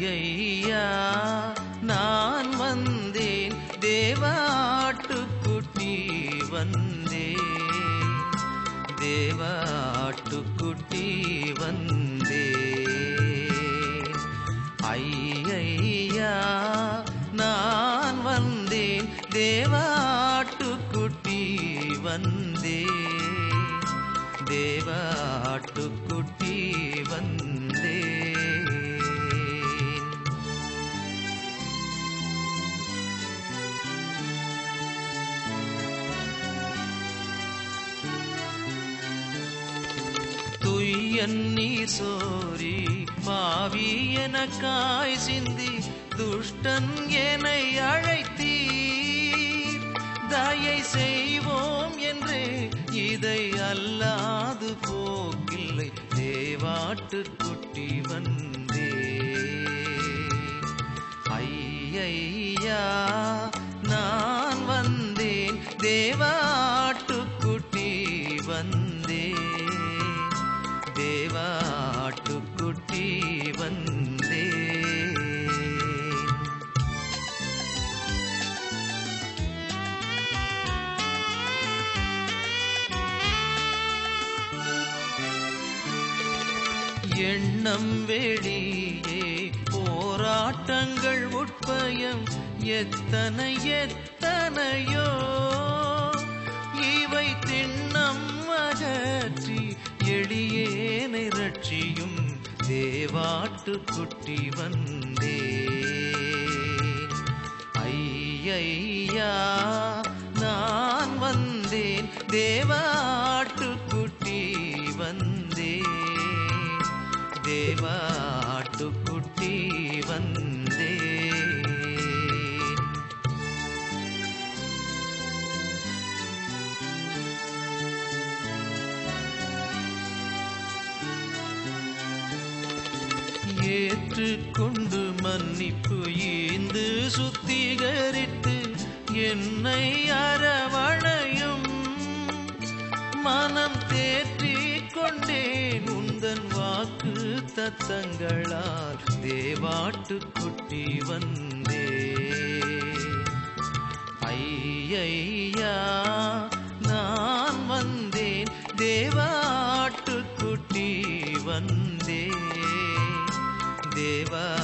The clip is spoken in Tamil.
ஐயையா நான் வந்தேன் தேவாட்டுக்குட்டி வந்தேன் தேவாட்டுக்குட்டி வந்தேன் ஐயையா நான் வந்தேன் தேவாட்டுக்குட்டி வந்தேன் தேவாட்டுக்குட்டி வந்தேன் துய்யன் நீர் சோரி பாவி எனக்காய் சிந்தி துஷ்டன் என்னை அழைத்தீர் தயை செய்வோம் என்றே இதை அல்லாது போக்கில்லை தேவாட்டுக்குட்டி வந்தே ஐயையா நான் வந்தேன் தேவாட்டுக்குட்டி வந்தேன் தேவாட்டுக்குட்டி வந்தேன் எண்ணம் வெளியே போராட்டங்கள் உட்பயம் எத்தனை எத்தனையோ இவை திண்ணம் அகற்றி எளியேனை ரட்சியும் தேவாட்டுக்குட்டி வந்தே ஐயையா நான் வந்தேன் தேவாட்டுக்குட்டி வந்தேன் தேவாட்டுக்குட்டி வந்தே ஏற்றுக்கொண்டு மன்னிப்பு ஈந்து சுத்திகரித்து என்னை அரவணையும் மனம் தேற்றிக் கொண்டேன் உந்தன் வாக்கு தத்தங்களால் தேவாட்டுக்குட்டி வந்தே ஐயையா நான் வந்தேன் தேவாட்டுக்குட்டி வந்தே தேவா